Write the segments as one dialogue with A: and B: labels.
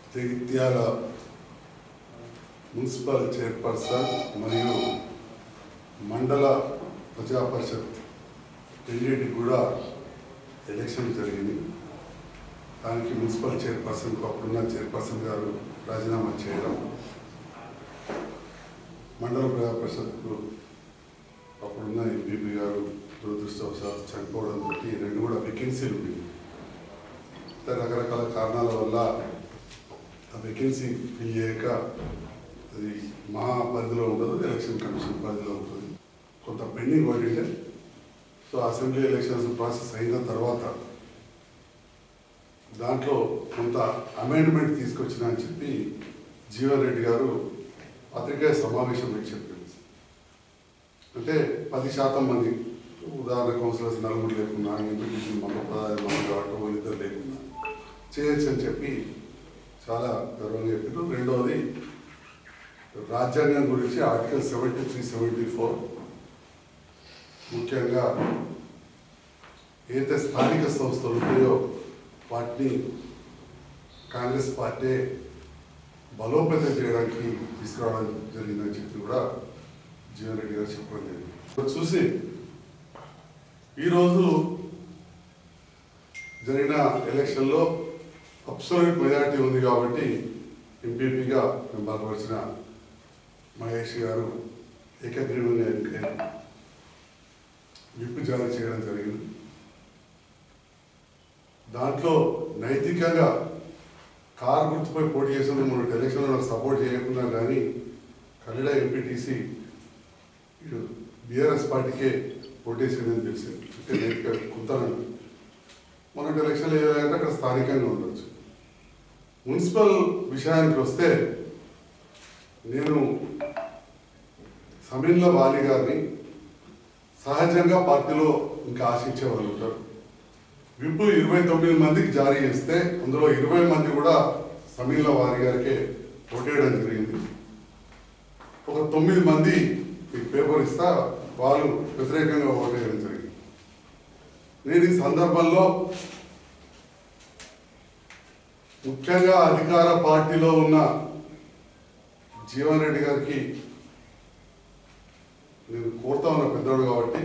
A: Jagtial municipal chairperson మరియు మండల ప్రజా పరిషత్ రెండింటికి కూడా ఎలక్షన్ జరిగింది దానికి మున్సిపల్ చైర్పర్సన్కు అప్పుడున్న చైర్పర్సన్ గారు రాజీనామా చేయడం మండల ప్రజా పరిషత్కు అప్పుడున్న ఎంపీపీ గారు దురదృష్టవశాత్తు చనిపోవడంతో రెండు కూడా వేకెన్సీలు ఉన్నాయి అంటే రకరకాల కారణాల వల్ల ఆ వేకెన్సీ ఫిల్ చేయక అది మా పరిధిలో ఉండదు ఎలక్షన్ కమిషన్ పరిధిలో ఉంటుంది కొంత పెండింగ్ పడిండే సో అసెంబ్లీ ఎలక్షన్స్ ప్రాసెస్ అయిన తర్వాత దాంట్లో కొంత అమెండ్మెంట్ తీసుకొచ్చిన అని చెప్పి జీవన్ రెడ్డి గారు పత్రికా సమావేశం పెట్టి చెప్పింది అంటే పది శాతం మంది ఉదాహరణ కౌన్సిలర్స్ నలుగురు లేకున్నా ఎంపీటీసీ మన పదహారు మంది కాబట్టి ఇద్దరు లేకున్నా చేయొచ్చు అని చెప్పి చాలా గర్వంగా చెప్పారు రెండవది రాజ్యాంగం గురించి article seventy three seventy four ముఖ్యంగా ఏదైతే స్థానిక సంస్థలు ఉన్నాయో వాటిని కాంగ్రెస్ పార్టీ బలోపేతం చేయడానికి తీసుకురావడం జరిగిందని చెప్పి కూడా జీవన్ రెడ్డి గారు చెప్పడం జరిగింది ఇప్పుడు చూసి ఈరోజు జరిగిన ఎలక్షన్లో అబ్సల్యూట్ మెజారిటీ ఉంది కాబట్టి ఎంపీపీగా మేము బలపరిచిన మహేష్ గారు ఏకగ్రీవంగా ఎన్నికైన విప్ జారీ చేయడం జరిగింది దాంట్లో నైతికంగా కారు గుర్తుపై పోటీ చేసిన మన ఎలక్షన్లో నాకు సపోర్ట్ చేయకుండా కానీ కన్నడ ఎంపీటీసీ ఇటు బీఆర్ఎస్ పార్టీకే ఓటేసిందని తెలిసింది అంటే నైతిక కుతనం మొన్నటి ఎలక్షన్లు ఏదంటే అక్కడ స్థానికంగా ఉండొచ్చు మున్సిపల్ విషయానికి వస్తే నేను సమీన్ల వాలి గారిని సహజంగా పార్టీలో ఇంకా ఆశించే వాళ్ళు ఉంటారు విప్పు ఇరవై తొమ్మిది మందికి జారీ చేస్తే అందులో ఇరవై మంది కూడా సమీన్ల వారి గారికే ఓటేయడం జరిగింది ఒక తొమ్మిది మంది మీకు పేపర్ ఇస్తా వాళ్ళు వ్యతిరేకంగా ఓటేయడం జరిగింది నేను ఈ సందర్భంలో ముఖ్యంగా అధికార పార్టీలో ఉన్న జీవన్ రెడ్డి గారికి నేను కోరుతా ఉన్న పెద్దోడు కాబట్టి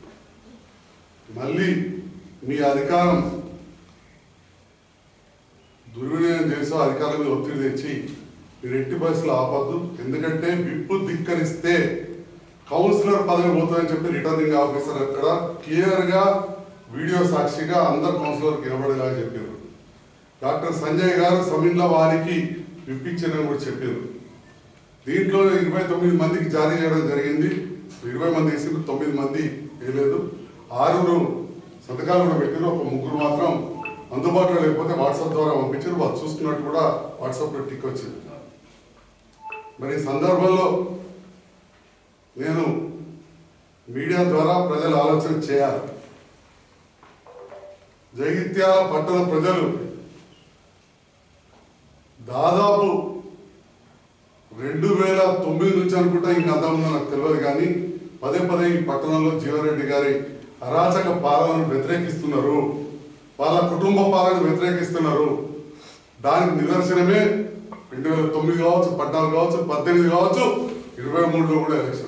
A: మళ్ళీ మీ అధికారం దుర్వినియోగం చేసో అధికారుల మీద ఒత్తిడి తెచ్చి మీరు ఎట్టి పరిస్థితులు ఆపద్దు ఎందుకంటే విప్పు ధిక్కరిస్తే కౌన్సిలర్ పదవి పోతుందని చెప్పి రిటర్నింగ్ ఆఫీసర్ అక్కడ క్లియర్ గా వీడియో సాక్షిగా అందరు కౌన్సిలర్కి ఇవ్వబడేలా చెప్పారు డాక్టర్ సంజయ్ గారు సమీన్ల వారికి విప్పించిన కూడా చెప్పారు దీంట్లో ఇరవై తొమ్మిది మందికి జారీ చేయడం జరిగింది ఇరవై మంది వేసింది తొమ్మిది మంది వేయలేదు ఆరుగురు సంతకాలు కూడా పెట్టారు ఒక ముగ్గురు మాత్రం అందుబాటులో లేకపోతే వాట్సాప్ ద్వారా పంపించారు వాళ్ళు చూసుకున్నట్టు కూడా వాట్సాప్లో టిక్ వచ్చింది మరి ఈ సందర్భంలో నేను మీడియా ద్వారా ప్రజలు ఆలోచన చేయాలి జగిత్యాల పట్టణ ప్రజలు దాదాపు రెండు వేల తొమ్మిది నుంచి అనుకుంటా ఇంకా అంతమంది నాకు తెలియదు కానీ పదే పదే ఈ పట్టణంలో జీవరెడ్డి గారి అరాచక పాలనను వ్యతిరేకిస్తున్నారు వాళ్ళ కుటుంబ పాలన వ్యతిరేకిస్తున్నారు దానికి నిదర్శనమే రెండు వేల తొమ్మిది కావచ్చు పద్నాలుగు కావచ్చు పద్దెనిమిది కావచ్చు ఇరవై మూడులో కూడా ఎలక్షన్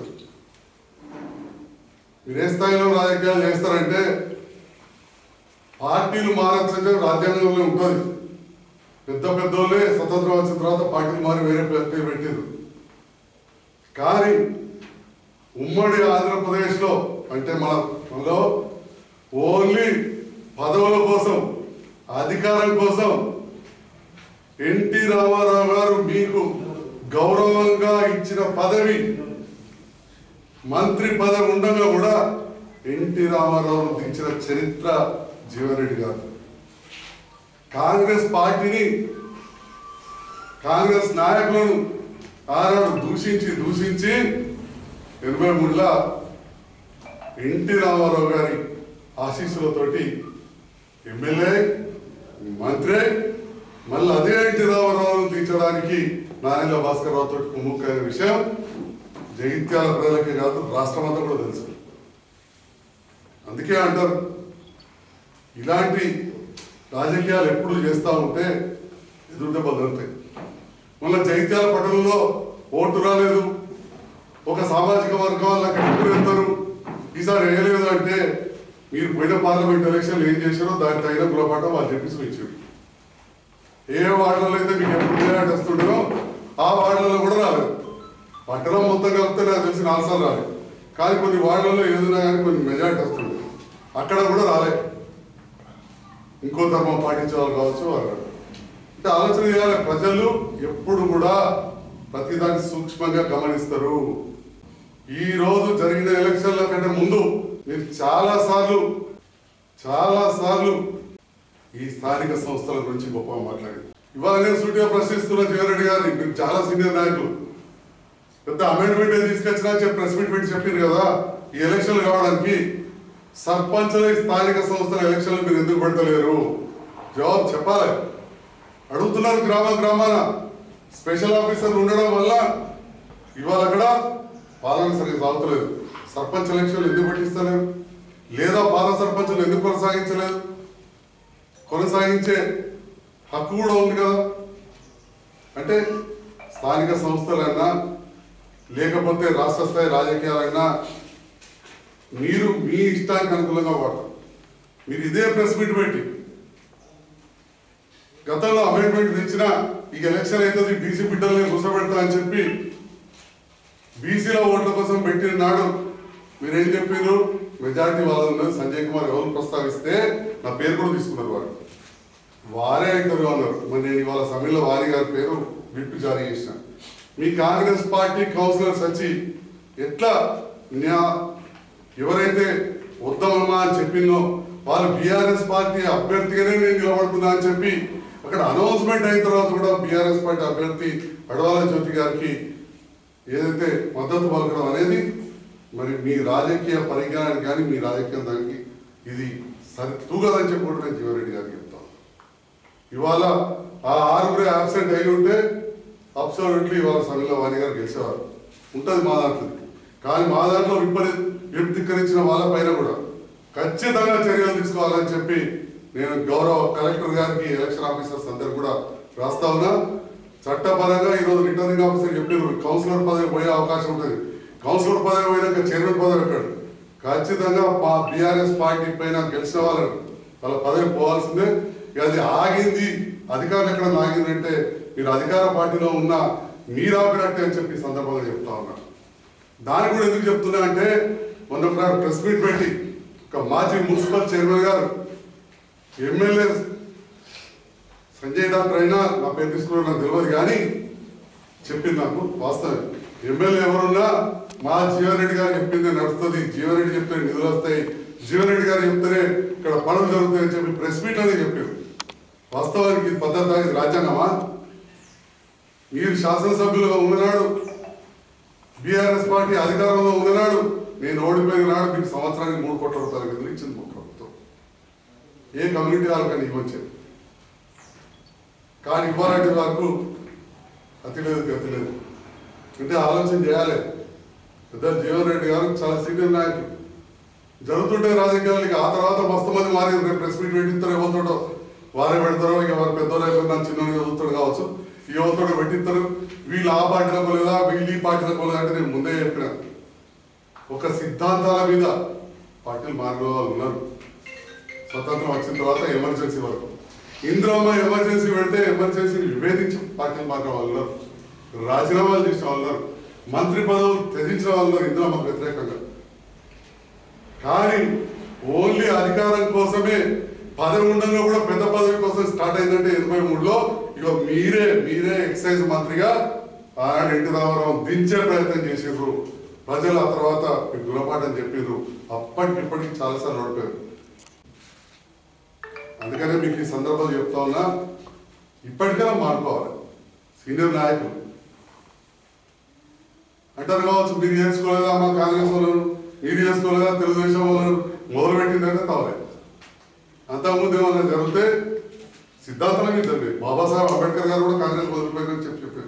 A: మీరు ఏ స్థాయిలో రాజకీయాలు చేస్తారంటే పార్టీలు మారచ్చే రాజ్యాంగంలో ఉంటుంది పెద్ద పెద్దోళ్ళే స్వతంత్రం వచ్చిన తర్వాత పార్టీలు మారి వేరే పేరు పెట్టారు కానీ ఉమ్మడి ఆంధ్రప్రదేశ్లో అంటే మన మనలో ఓన్లీ పదవుల కోసం అధికారం కోసం ఎన్టీ రామారావు గారు మీకు గౌరవంగా ఇచ్చిన పదవి మంత్రి పదవి ఉండగా కూడా ఎన్టీ రామారావు దించిన చరిత్ర జీవన్రెడ్డి గారు కాంగ్రెస్ పార్టీని కాంగ్రెస్ నాయకులను ఆనాడు దూషించి దూషించి ఎనభై మూడులో ఎన్టీ రామారావు గారి ఆశీస్సులతోటి ఎమ్మెల్యే మంత్రి మళ్ళీ అదే ఎన్టీ రామారావును తీర్చడానికి నారాయణ భాస్కర్ రావు తోటి కుమ్ముక్కైన విషయం జగిత్యాల ప్రజలకే కాదు రాష్ట్రం అంతా కూడా తెలుసు అందుకే అంటారు ఇలాంటి రాజకీయాలు ఎప్పుడు చేస్తూ ఉంటే ఎదురు దెబ్బలు దొరుకుతాయి మళ్ళీ జైత్యాల పట్టణంలో ఓటు రాలేదు ఒక సామాజిక వర్గం వాళ్ళు అక్కడ ఎప్పుడు వెళ్తారు ఈసారి వేయలేదు అంటే మీరు పోయిన పార్లమెంట్ ఎలక్షన్లు ఏం చేశారో దానికి తగిన గుణపాఠం వాళ్ళు చెప్పి చూపించారు ఏ వార్డులలో అయితే మీకు ఎప్పుడు మెజార్టీ వస్తుండో ఆ వార్డులలో కూడా రాలేదు పట్టణం మొత్తం కలిపితే నాకు తెలిసి నాలుగు సార్లు రాలేదు కానీ కొన్ని వార్డులలో ఏదైనా కానీ కొన్ని మెజార్టీ వస్తుండే అక్కడ కూడా రాలేదు ఇంకో ధర్మం పాటించే వాళ్ళు కావచ్చు వాళ్ళు అంటే ఆలోచన చేయాలి ప్రజలు ఎప్పుడు కూడా ప్రతిదాన్ని సూక్ష్మంగా గమనిస్తారు ఈ రోజు జరిగిన ఎలక్షన్ల కంటే ముందు మీరు చాలా సార్లు చాలా సార్లు ఈ స్థానిక సంస్థల గురించి గొప్పగా మాట్లాడి ఇవాళ నేను సూటిగా ప్రశ్నిస్తున్న జగన్రెడ్డి గారిని మీరు చాలా సీనియర్ నాయకులు పెద్ద అమెండ్మెంట్ తీసుకొచ్చినా అని చెప్పి ప్రెస్ మీట్ పెట్టి చెప్పారు కదా ఈ ఎలక్షన్లు కావడానికి సర్పంచుల ఈ స్థానిక సంస్థల ఎలక్షన్లు మీరు ఎందుకు పెడతలేరు జవాబు చెప్పాలి అడుగుతున్నారు గ్రామ గ్రామాన స్పెషల్ ఆఫీసర్లు ఉండడం వల్ల ఇవాళ అక్కడ పాలన సరిగ్గా సాగుతలేదు సర్పంచ్ ఎలక్షన్లు ఎందుకు పెట్టిస్తలేరు లేదా పాత సర్పంచులు ఎందుకు కొనసాగించలేదు కొనసాగించే హక్కు కూడా ఉంది కదా అంటే స్థానిక సంస్థలైనా లేకపోతే రాష్ట్ర స్థాయి రాజకీయాలైనా మీరు మీ ఇష్టానికి అనుకూలంగా వాడతారు మీరు ఇదే ప్రెస్ మీట్ పెట్టి గతంలో అమెండ్మెంట్ తెచ్చిన ఈ ఎలక్షన్ అవుతుంది బీసీ బిడ్డల్ని కూర్చోబెడతా అని చెప్పి బీసీల ఓట్ల కోసం పెట్టిన నాడు మీరేం చెప్పారు మెజారిటీ వాళ్ళు ఉన్నది సంజయ్ కుమార్ ఎవరు ప్రస్తావిస్తే నా పేరు కూడా తీసుకున్నారు వారు వారే అవుతారు అన్నారు మరి నేను ఇవాళ సమయంలో వారి గారి పేరు విప్ జారీ చేసిన మీ కాంగ్రెస్ పార్టీ కౌన్సిలర్స్ వచ్చి ఎట్లా న్యా- ఎవరైతే వద్దామమ్మా అని చెప్పిందో వాళ్ళు బీఆర్ఎస్ పార్టీ అభ్యర్థిగానే నేను నిలబడుతున్నా అని చెప్పి అక్కడ అనౌన్స్మెంట్ అయిన తర్వాత కూడా బీఆర్ఎస్ పార్టీ అభ్యర్థి అడవాల జ్యోతి గారికి ఏదైతే మద్దతు పలకడం అనేది మరి మీ రాజకీయ పరిజ్ఞానానికి కానీ మీ రాజకీయ దానికి ఇది సరి తూగదని చెప్పి కూడా నేను జీవారెడ్డి గారికి చెప్తాను ఇవాళ ఆ ఆరుగురే అబ్సెంట్ అయి ఉంటే అబ్సల్యూట్లీ ఇవాళ సమయంలో వాణి గారు గెలిచేవారు ఉంటుంది మా దాంట్లో కానీ మా దాంట్లో విపరీ విప్తికరించిన వాళ్ళపైన కూడా ఖచ్చితంగా చర్యలు తీసుకోవాలని చెప్పి నేను గౌరవ కలెక్టర్ గారికి ఎలక్షన్ ఆఫీసర్స్ అందరు కూడా రాస్తా ఉన్నా చట్టపరంగా ఈరోజు రిటర్నింగ్ ఆఫీసర్ చెప్పారు కౌన్సిలర్ పదవి పోయే అవకాశం ఉంటుంది కౌన్సిలర్ పదవి పోయినాక చైర్మన్ పదవి ఎక్కడ ఖచ్చితంగా మా బీఆర్ఎస్ పార్టీ పైన గెలిచిన వాళ్ళని వాళ్ళ పదవి పోవాల్సిందే ఇక అది ఆగింది అధికారులు ఎక్కడ ఆగిందంటే మీరు అధికార పార్టీలో ఉన్న మీరు ఆపినట్టే అని చెప్పి ఈ సందర్భంగా చెప్తా ఉన్నా దాని కూడా ఎందుకు చెప్తున్నా అంటే మొన్న ఒకనాడు ప్రెస్ మీట్ పెట్టి ఒక మాజీ మున్సిపల్ చైర్మన్ గారు ఎమ్మెల్యే సంజయ్ డాక్టర్ అయినా నా పేరు తీసుకున్నా నాకు తెలియదు కానీ చెప్పింది నాకు వాస్తవం ఎమ్మెల్యే ఎవరున్నా మా జీవన్రెడ్డి గారు చెప్పింది నడుస్తుంది జీవన్రెడ్డి చెప్తే నిధులు వస్తాయి జీవన్రెడ్డి గారు చెప్తేనే ఇక్కడ పనులు జరుగుతాయని చెప్పి ప్రెస్ మీట్ అనేది చెప్పారు వాస్తవానికి ఇది పద్ధతి ఇది రాజ్యాంగమా మీరు శాసనసభ్యులుగా ఉన్ననాడు బీఆర్ఎస్ పార్టీ అధికారంలో ఉన్ననాడు నేను ఓడిపోయిన నాడు మీకు సంవత్సరానికి మూడు కోట్ల రూపాయల నిధులు ఇచ్చింది మా ప్రభుత్వం ఏ కమ్యూనిటీ వాళ్ళకని ఇవ్వచ్చారు కానీ ఇవ్వాలంటే వరకు అతి లేదు గతి లేదు అంటే ఆలోచన చేయాలి పెద్ద జీవన్ రెడ్డి గారు చాలా సీనియర్ నాయకులు జరుగుతుంటే రాజకీయాలు ఇక ఆ తర్వాత మస్తు మంది మారి రేపు ప్రెస్ మీట్ పెట్టిస్తారో ఎవరితోటో వారే పెడతారో ఇక వారు పెద్దోళ్ళు అయిపోయినా చిన్న చదువుతాడు కావచ్చు ఈ ఎవరితోటో పెట్టిస్తారు వీళ్ళు ఆ పార్టీలకు లేదా వీళ్ళు ఈ పార్టీలకు లేదా అంటే నేను ముందే చెప్పిన ఒక సిద్ధాంతాల మీద పార్టీలు మారిన వాళ్ళు ఉన్నారు స్వతంత్రం వచ్చిన తర్వాత ఎమర్జెన్సీ వరకు ఇంద్రమ్మ ఎమర్జెన్సీ పెడితే ఎమర్జెన్సీని విభేదించి పార్టీలు మారిన వాళ్ళు ఉన్నారు రాజీనామాలు చేసిన వాళ్ళు ఉన్నారు మంత్రి పదవులు త్యజించిన వాళ్ళు ఉన్నారు ఇంద్రమ్మకు వ్యతిరేకంగా కానీ ఓన్లీ అధికారం కోసమే పదవి ఉండగా కూడా పెద్ద పదవి కోసం స్టార్ట్ అయిందంటే ఎనభై మూడులో ఇక మీరే మీరే ఎక్సైజ్ మంత్రిగా ఆనాడు ఎన్టీ రామారావు దించే ప్రయత్నం చేసిండ్రు ప్రజలు ఆ తర్వాత మీకు గుణపాఠం చెప్పిండ్రు అప్పటికి ఇప్పటికి చాలాసార్లు ఓడిపోయారు అందుకనే మీకు ఈ సందర్భంలో చెప్తా ఉన్నా ఇప్పటికైనా మానుకోవాలి సీనియర్ నాయకులు అంటారు కావచ్చు మీరు చేసుకోలేదా మా కాంగ్రెస్ వాళ్ళు మీరు చేసుకోలేదా తెలుగుదేశం వాళ్ళు మొదలు పెట్టిందంటే తవలే అంతకుముందు ఏమన్నా జరిగితే సిద్ధాంతాల మీద జరిగాయి బాబాసాహెబ్ అంబేద్కర్ గారు కూడా కాంగ్రెస్ మొదలుపోయిందని చెప్పి చెప్పారు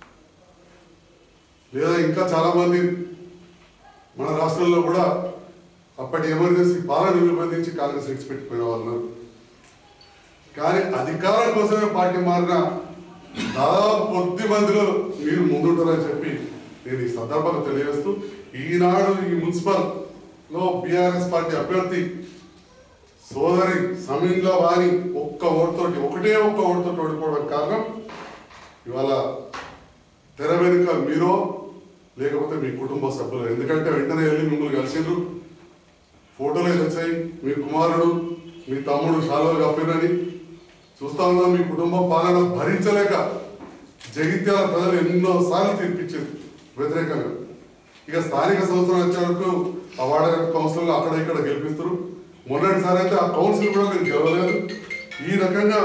A: లేదా ఇంకా చాలా మంది మన రాష్ట్రంలో కూడా అప్పటి ఎమర్జెన్సీ పాలన నిబంధించి కాంగ్రెస్ విడిచిపెట్టిపోయిన వాళ్ళు ఉన్నారు. కానీ అధికారం కోసమే పార్టీ మారిన దాదాపు కొద్ది మందిలో మీరు ముందుంటారని చెప్పి నేను ఈ సందర్భంగా తెలియజేస్తూ ఈనాడు ఈ మున్సిపల్ లో బీఆర్ఎస్ పార్టీ అభ్యర్థి సోదరి సమీన్ల వాణి ఒక్క ఓటుతోటి ఒకటే ఒక్క ఓటుతోటి ఓడిపోవడం కారణం ఇవాళ తెర వెనుక మీరో లేకపోతే మీ కుటుంబ సభ్యులు ఎందుకంటే వెంటనే వెళ్ళి మిమ్మల్ని కలిసిండ్రు ఫోటోలు వచ్చాయి మీ కుమారుడు మీ తమ్ముడు శాలువలు కప్పిరని చూస్తా ఉన్నాం మీ కుటుంబ పాలన భరించలేక జగిత్యాల ప్రజలు ఎన్నో సార్లు తీర్పిచ్చారు వ్యతిరేకంగా ఇక స్థానిక సంస్థలు వచ్చే వరకు ఆ వార్డు కౌన్సిల్ అక్కడ ఇక్కడ గెలిపిస్తారు మొన్నటిసారి అయితే ఆ కౌన్సిల్ కూడా మీరు గెలవలేదు ఈ రకంగా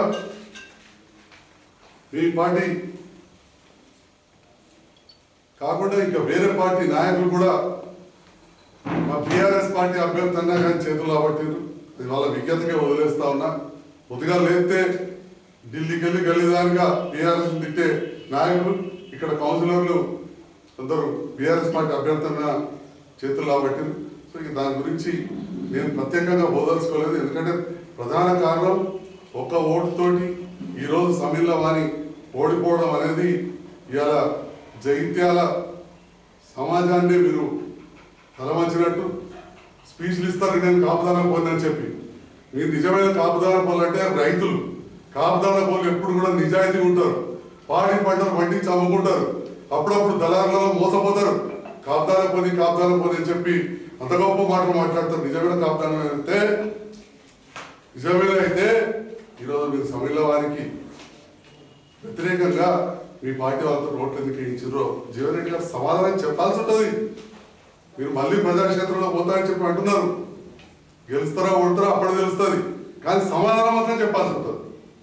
A: మీ పార్టీ కాకుండా ఇంకా వేరే పార్టీ నాయకులు కూడా మా బీఆర్ఎస్ పార్టీ అభ్యర్థి అన్నా కానీ చేతులు పట్టిరు అది వాళ్ళ విజ్ఞతగా వదిలేస్తా ఉన్నా కొద్దిగా లేస్తే ఢిల్లీకి వెళ్ళి గెలిదానిగా బీఆర్ఎస్ తిట్టే నాయకులు ఇక్కడ కౌన్సిలర్లు అందరూ బీఆర్ఎస్ పార్టీ అభ్యర్థి అన్న చేతులు పట్టిరు సో ఇక దాని గురించి నేను ప్రత్యేకంగా బోదలుచుకోలేదు ఎందుకంటే ప్రధాన కారణం ఒక్క ఓటుతోటి ఈరోజు సమీర్ల వాణి ఓడిపోవడం అనేది ఇవాళ జగిత్యాల సమాజాన్ని మీరు తలవంచినట్టు స్పీచ్లు ఇస్తారు నేను కాపుదాన పోలని చెప్పి మీరు నిజమైన కాపుదాన పోలు అంటే రైతులు కాపుదాన పోలు ఎప్పుడు కూడా నిజాయితీ ఉంటారు పాడి పంటలు పండించి అమ్ముకుంటారు అప్పుడప్పుడు దళారులలో మోసపోతారు కాపుదాన పోని కాపుదాన పోని అని చెప్పి అంత గొప్ప మాటలు మాట్లాడతారు నిజమైన కాపుదానం అయితే నిజమైన అయితే ఈరోజు మీరు సమయంలో వారికి వ్యతిరేకంగా మీ పార్టీ వాళ్ళతో రోడ్లు ఎందుకు వేయించారో జీవన్ రెడ్డి గారు సమాధానం చెప్పాల్సి ఉంటుంది మీరు మళ్ళీ ప్రజాక్షేత్రంలో పోతారని చెప్పి అంటున్నారు గెలుస్తారా ఓడతారా అప్పుడు తెలుస్తుంది కానీ సమాధానం మాత్రం చెప్పాల్సి ఉంటుంది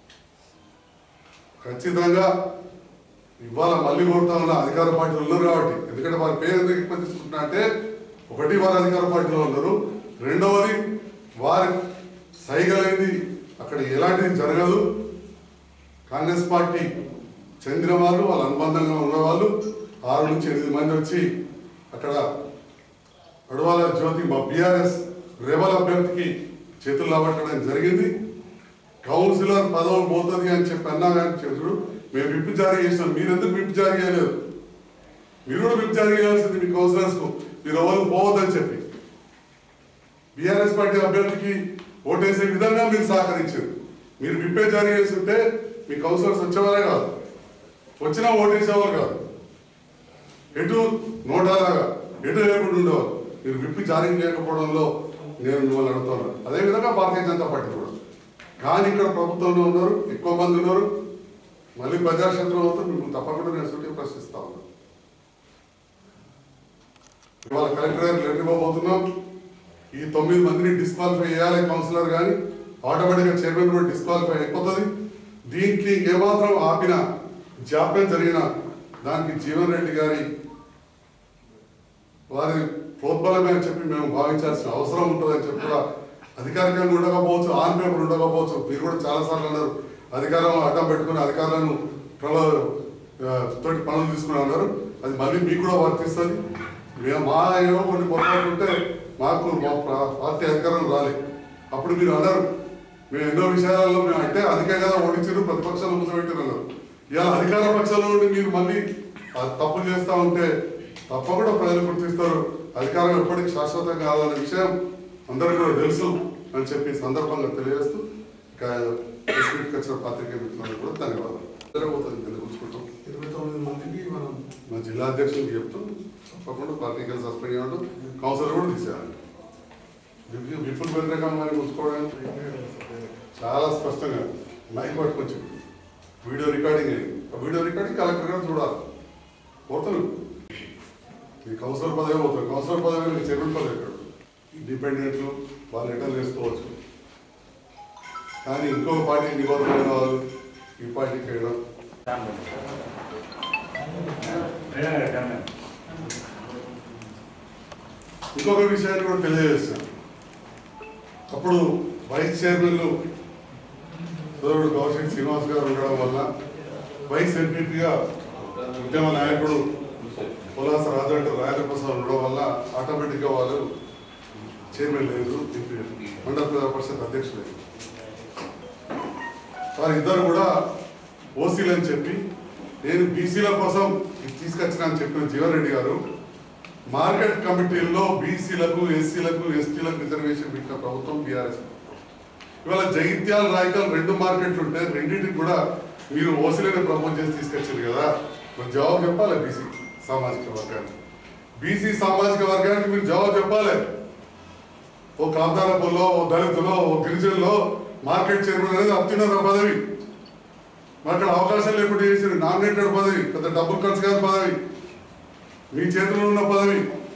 A: ఖచ్చితంగా ఇవాళ మళ్ళీ కోరుతా ఉన్న అధికార పార్టీలు ఉన్నారు కాబట్టి ఎందుకంటే వారి పేరు ఎందుకు ఎక్కువ తీసుకుంటున్నా అంటే ఒకటి వారు అధికార పార్టీలో ఉన్నారు రెండవది వారి సైగలైంది అక్కడ ఎలాంటిది జరగదు కాంగ్రెస్ పార్టీ చెందిన వాళ్ళు వాళ్ళ అనుబంధంగా ఉన్నవాళ్ళు ఆరు నుంచి ఎనిమిది మంది వచ్చి అక్కడ అడవాల జ్యోతి మా బీఆర్ఎస్ రేవల్ అభ్యర్థికి చేతులు లాబట్టడం జరిగింది కౌన్సిలర్ పదవి పోతుంది అని చెప్పి అన్నా కానీ చేతుడు మేము విప్ జారీ చేసినాం మీరు ఎందుకు విప్ జారీ చేయలేదు మీరు కూడా విప్ జారీ చేయాల్సింది మీ కౌన్సిలర్స్ కు మీరు ఎవరు పోవద్దని చెప్పి బీఆర్ఎస్ పార్టీ అభ్యర్థికి ఓటేసే విధంగా మీరు సహకరించారు మీరు విప్పే జారీ చేస్తుంటే మీ కౌన్సిలర్స్ వచ్చేవారే కాదు వచ్చినా ఓటేసేవారు కాదు ఎటు నోటాలాగా ఎటు లేకుండా ఉండేవారు మీరు విప్పి జారీ చేయకపోవడంలో నేను మిమ్మల్ని అడుగుతున్నాను అదేవిధంగా భారతీయ జనతా పార్టీ కూడా కానీ ఇక్కడ ప్రభుత్వంలో ఉన్నారు ఎక్కువ మంది ఉన్నారు మళ్ళీ ప్రజాక్షేత్రం అవుతారు మిమ్మల్ని తప్పకుండా నేను సూటిగా ప్రశ్నిస్తా ఉన్నాను ఇవాళ కలెక్టర్ గారు లెటర్ ఇవ్వబోతున్నాం ఈ తొమ్మిది మందిని డిస్క్వాలిఫై చేయాలి కౌన్సిలర్ కానీ ఆటోమేటిక్గా చైర్మన్ కూడా డిస్క్వాలిఫై అయిపోతుంది దీనికి ఏమాత్రం ఆపిన జాప్యం జరిగిన దానికి జీవన్ రెడ్డి గారి వారి ప్రోద్బలమే అని చెప్పి మేము భావించాల్సిన అవసరం ఉంటుందని చెప్పి కూడా అధికారికంగా ఉండకపోవచ్చు ఆన్ పేపర్ ఉండకపోవచ్చు మీరు కూడా చాలాసార్లు అన్నారు అధికారం అడ్డం పెట్టుకుని అధికారులను ప్రలో ఆ, తోటి పనులు తీసుకుని అన్నారు అది మళ్ళీ మీకు కూడా వర్తిస్తుంది మేము మా ఏవో కొన్ని పొరపాటు ఉంటే మాకు మా ప్రా- పార్టీ అధికారం రాలే అప్పుడు మీరు అన్నారు మేము ఎన్నో విషయాలలో మేము అంటే అధికార కదా ఓడించారు ప్రతిపక్షాలు మూసపెట్టారు అన్నారు ఇలా అధికార పక్షాల నుండి మీరు మళ్ళీ ఆ తప్పులు చేస్తూ ఉంటే తప్పకుండా ప్రజలు గుర్తిస్తారు అధికారం ఎప్పటికీ శాశ్వతం కాదన్న విషయం అందరికీ కూడా తెలుసు అని చెప్పి ఈ సందర్భంగా తెలియజేస్తూ ఇక ప్రెస్ మీట్కి వచ్చిన పాత్రికేయ మిత్రులకు కూడా ధన్యవాదాలు జరగబోతుంది కింద కూర్చుకుంటాం
B: ఇరవై తొమ్మిది మందికి మనం
A: మా జిల్లా అధ్యక్షుడికి చెప్తూ తప్పకుండా పార్టీకి సస్పెండ్ చేయడం కౌన్సిలర్ కూడా తీసేయాలి విప్- విప్పులు వ్యతిరేకంగా మరి ఉంచుకోవడానికి చాలా స్పష్టంగా మైక్ పట్టుకొచ్చి వీడియో రికార్డింగ్ అయింది ఆ వీడియో రికార్డింగ్ కలెక్టర్ గారు చూడాలి పోతాను ఈ కౌన్సిలర్ పదవి పోతారు కౌన్సిలర్ పదవి మీకు చైర్మన్ పదవి ఎక్కడ ఇండిపెండెంట్లు వాళ్ళు రిటర్న్ చేసుకోవచ్చు కానీ ఇంకొక పార్టీ నిబంధన వాళ్ళు ఈ పార్టీకి వేయడం ఇంకొక విషయాన్ని కూడా తెలియజేస్తాను అప్పుడు వైస్ చైర్మన్లు సోదరుడు కౌశిక్ శ్రీనివాస్ గారు ఉండడం వల్ల వైస్ ఎంపీగా ఉద్యమ నాయకుడు పులాస రాజంటే రాజేంద్ర ప్రసాద్ ఉండడం వల్ల ఆటోమేటిక్గా వాళ్ళు చైర్మన్ లేదు ఎంపీ మండల ప్రజా పరిషత్ అధ్యక్షుడు వారిద్దరు కూడా ఓసీలు అని చెప్పి నేను బీసీల కోసం ఇది తీసుకొచ్చిన అని చెప్పిన జీవన్ రెడ్డి గారు మార్కెట్ కమిటీల్లో బీసీలకు ఎస్సీలకు ఎస్టీలకు రిజర్వేషన్ పెట్టిన ప్రభుత్వం బీఆర్ఎస్ ఇవాళ జగిత్యాల రాయకల్ రెండు మార్కెట్లు ఉంటే రెండింటికి కూడా మీరు ఓసీలని ప్రపోజ్ చేసి తీసుకొచ్చారు కదా మరి జవాబు చెప్పాలి బీసీ సామాజిక వర్గానికి బీసీ సామాజిక వర్గానికి మీరు జవాబు చెప్పాలి ఓ కాంతారపుల్లో ఓ దళితులో ఓ గిరిజనులో మార్కెట్ చైర్మన్ అనేది అత్యున్నత పదవి మరి అక్కడ అవకాశం లేకుండా చేసిన నామినేటెడ్ పదవి పెద్ద డబ్బులు ఖర్చు కాదు పదవి మీ చేతిలో ఉన్న పదవి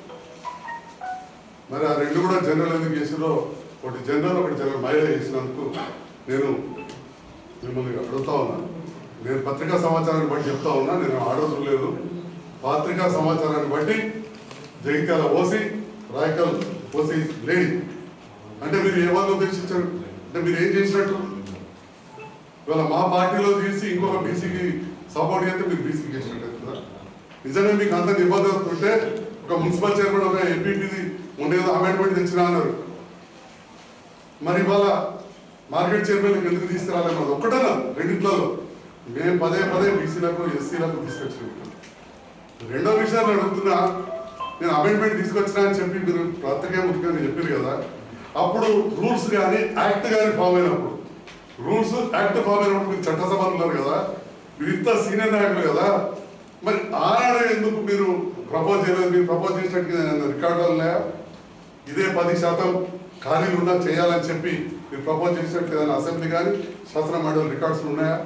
A: మరి ఆ రెండు కూడా జనరల్ ఎందుకు చేసిరో ఒకటి జనరల్ ఒకటి జనరల్ మహిళ చేసినందుకు నేను మిమ్మల్ని అడుగుతా ఉన్నా నేను పత్రికా సమాచారాన్ని బట్టి చెప్తా ఉన్నా నేను ఆడోజు లేదు పత్రికా సమాచారాన్ని బట్టి Jagtial OC Raikal OC lady అంటే మీరు ఏ వాళ్ళు ఉద్దేశించారు అంటే మీరు ఏం చేసినట్టు ఇవాళ మా పార్టీలో తీసి ఇంకొక బీసీకి సపోర్ట్ చేస్తే మీరు బీసీకి చేసినట్టు కదా నిజంగా మీకు అంత నిబంధన ఉంటే ఒక మున్సిపల్ చైర్మన్ ఒక ఎంపీపీది ఉండేదో అమెండ్మెంట్ తెచ్చినా అన్నారు మరి ఇవాళ మార్కెట్ చైర్మన్ ఎందుకు తీసుకురాలేదు అది ఒక్కటేనా రెండిట్లలో మేము పదే పదే బీసీలకు ఎస్సీలకు తీసుకొచ్చిన రెండో విషయాన్ని అడుగుతున్నా నేను అమెండ్మెంట్ తీసుకొచ్చినా అని చెప్పి మీరు పత్రికా ముఖ్యంగా చెప్పారు కదా అప్పుడు రూల్స్ కానీ యాక్ట్ కానీ ఫామ్ అయినప్పుడు రూల్స్ యాక్ట్ ఫామ్ అయినప్పుడు మీరు చట్టసభలు ఉన్నారు కదా మీరు ఇంత సీనియర్ నాయకులు కదా మరి ఆనాడే ఎందుకు మీరు ప్రపోజ్ చేయలేదు మీరు ప్రపోజ్ చేసినట్టు రికార్డులు ఉన్నాయా ఇదే పది శాతం ఖాళీలు ఉన్నా చేయాలని చెప్పి మీరు ప్రపోజ్ చేసినట్టు ఏదైనా అసెంబ్లీ కానీ శాసన మండలి రికార్డ్స్ ఉన్నాయా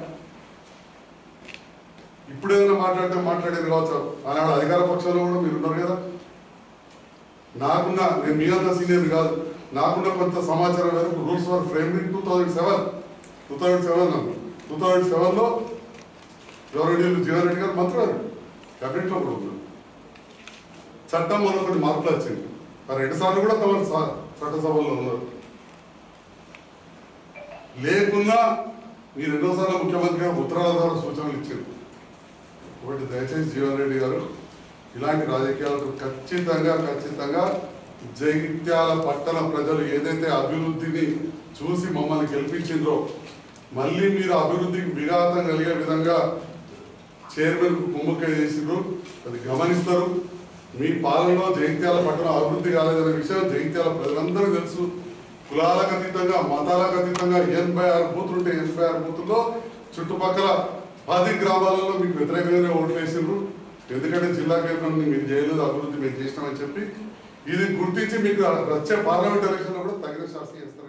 A: ఇప్పుడు ఏదైనా మాట్లాడితే మాట్లాడేది కావచ్చు ఆనాడు అధికార పక్షంలో కూడా మీరు ఉన్నారు కదా నాకున్న నేను మీ అంత సీనియర్ కాదు నాకున్న కొంత సమాచారం వరకు rules for framing two thousand seven two thousand seven two thousand సెవెన్లో గౌరవనీయులు జీవన్ రెడ్డి గారు మంత్రి క్యాబినెట్లో కూడా ఉన్నారు చట్టం వల్ల కొన్ని మార్పులు వచ్చింది మరి రెండు సార్లు కూడా తమ స- చట్టసభల్లో ఉన్నారు లేకున్నా మీరు ఎన్నోసార్లు ముఖ్యమంత్రి గారు ఉత్తరాల ద్వారా సూచనలు ఇచ్చారు ఒకటి దయచేసి జీవన్ రెడ్డి గారు ఇలాంటి రాజకీయాలకు ఖచ్చితంగా ఖచ్చితంగా జగిత్యాల పట్టణ ప్రజలు ఏదైతే అభివృద్ధిని చూసి మమ్మల్ని గెలిపించిండ్రో మళ్ళీ మీరు అభివృద్ధికి విఘాతం కలిగే విధంగా చైర్మన్ కుమ్మక్క చేసిండ్రు అది గమనిస్తారు మీ పాలనలో జగిత్యాల పట్టణం అభివృద్ధి కాలేదనే విషయం జగిత్యాల ప్రజలందరూ తెలుసు కులాలకు అతీతంగా మతాలకు అతీతంగా ఎనభై ఆరు బూతులు ఉంటే ఎనభై ఆరు బూతుల్లో చుట్టుపక్కల పది గ్రామాలలో మీకు వ్యతిరేకంగానే ఓట్లు వేసిండ్రు ఎందుకంటే జిల్లా కేంద్రం మీరు చేయలేదు అభివృద్ధి మేము చేసినామని చెప్పి ఇది గుర్తించి మీకు వచ్చే పార్లమెంట్ ఎలక్షన్లో కూడా తగిన శాస్త్రం చేస్తారు